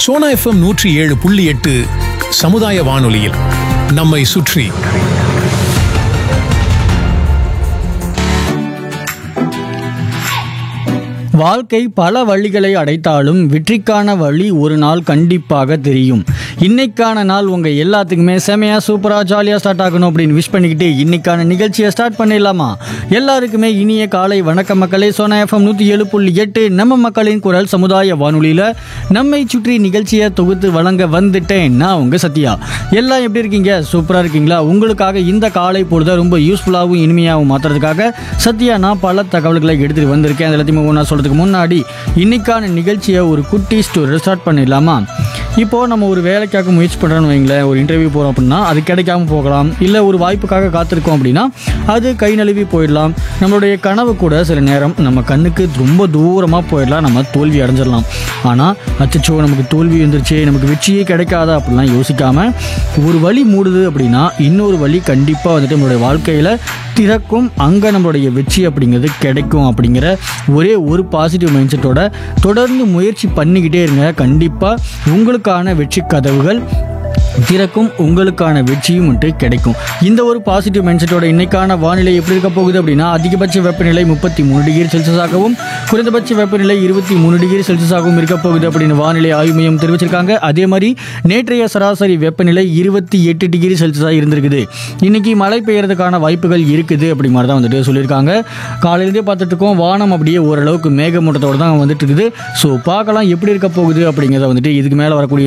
Sona FM நூற்றி ஏழு புள்ளி எட்டு சமுதாய வானொலியில் நம்மை சுற்றி வாழ்க்கை பல வழிகளை அடைத்தாலும் வெற்றிக்கான வழி ஒரு நாள் கண்டிப்பாக தெரியும் இன்னைக்கான நாள் உங்க எல்லாத்துக்குமே செமையா சூப்பரா ஜாலியா ஸ்டார்ட் ஆகணும் அப்படின்னு விஷ் பண்ணிக்கிட்டு இன்னைக்கான நிகழ்ச்சியை ஸ்டார்ட் பண்ணிடலாமா எல்லாருக்குமே இனிய காலை வணக்க மக்களே சோனா எஃப்எம் நூத்தி ஏழு புள்ளி எட்டு நம்ம மக்களின் குரல் சமுதாய வானொலியில நம்மை சுற்றி நிகழ்ச்சியை தொகுத்து வழங்க வந்துட்டேன் நான் உங்க சத்யா எல்லாம் எப்படி இருக்கீங்க சூப்பரா இருக்கீங்களா உங்களுக்காக இந்த காலை பொழுத ரொம்ப யூஸ்ஃபுல்லாகவும் இனிமையாகவும் மாத்துறதுக்காக சத்யா நான் பல தகவல்களை எடுத்துட்டு வந்திருக்கேன் அது எல்லாத்தையுமே ஒன்றா சொல்றதுக்கு முன்னாடி இன்னைக்கான நிகழ்ச்சியை ஒரு குட்டி ஸ்டோரி ஸ்டார்ட் பண்ணிடலாமா இப்போ நம்ம ஒரு வேலைக்காக முயற்சி பண்ணுறோன்னு வைங்களேன் ஒரு இன்டர்வியூ போகிறோம் அப்படின்னா அது கிடைக்காம போகலாம் இல்லை ஒரு வாய்ப்புக்காக காத்திருக்கோம் அப்படின்னா அது கை நழுவி போயிடலாம் நம்மளுடைய கனவு கூட சில நேரம் நம்ம கண்ணுக்கு ரொம்ப தூரமாக போயிடலாம் நம்ம தோல்வி அடைஞ்சிடலாம் ஆனால் அச்சச்சோ நமக்கு தோல்வி வந்துருச்சு நமக்கு வெற்றியே கிடைக்காதா அப்படிலாம் யோசிக்காம ஒரு வழி மூடுது அப்படின்னா இன்னொரு வழி கண்டிப்பாக வந்துட்டு நம்மளுடைய வாழ்க்கையில் திறக்கும் அங்கே நம்மளுடைய வெற்றி அப்படிங்கிறது கிடைக்கும் அப்படிங்கிற ஒரே ஒரு பாசிட்டிவ் மைண்ட் செட்டோட தொடர்ந்து முயற்சி பண்ணிக்கிட்டே இருங்க கண்டிப்பாக உங்களுக்கான வெற்றி கதவுகள் திறக்கும் உங்களுக்கான வெற்றியும் வந்துட்டு கிடைக்கும் இந்த ஒரு பாசிட்டிவ் மைண்ட் செட்டோட இன்னைக்கான வானிலை எப்படி இருக்க போகுது அப்படின்னா அதிகபட்ச வெப்பநிலை முப்பத்தி மூணு டிகிரி செல்சியஸாகவும் குறைந்தபட்ச வெப்பநிலை இருபத்தி மூணு டிகிரி செல்சியஸாகவும் இருக்க போகுது அப்படின்னு வானிலை ஆய்வு மையம் தெரிவிச்சிருக்காங்க அதே மாதிரி நேற்றைய சராசரி வெப்பநிலை இருபத்தி எட்டு டிகிரி செல்சியஸாக இருந்திருக்குது இன்னைக்கு மழை பெய்யறதுக்கான வாய்ப்புகள் இருக்குது அப்படி மாதிரி தான் வந்துட்டு சொல்லியிருக்காங்க காலையிலேருந்தே பார்த்துட்டு இருக்கோம் வானம் அப்படியே ஓரளவுக்கு மேகமூட்டத்தோட தான் வந்துட்டு இருக்குது ஸோ பார்க்கலாம் எப்படி இருக்க போகுது அப்படிங்கிறத வந்துட்டு இதுக்கு மேலே வரக்கூடிய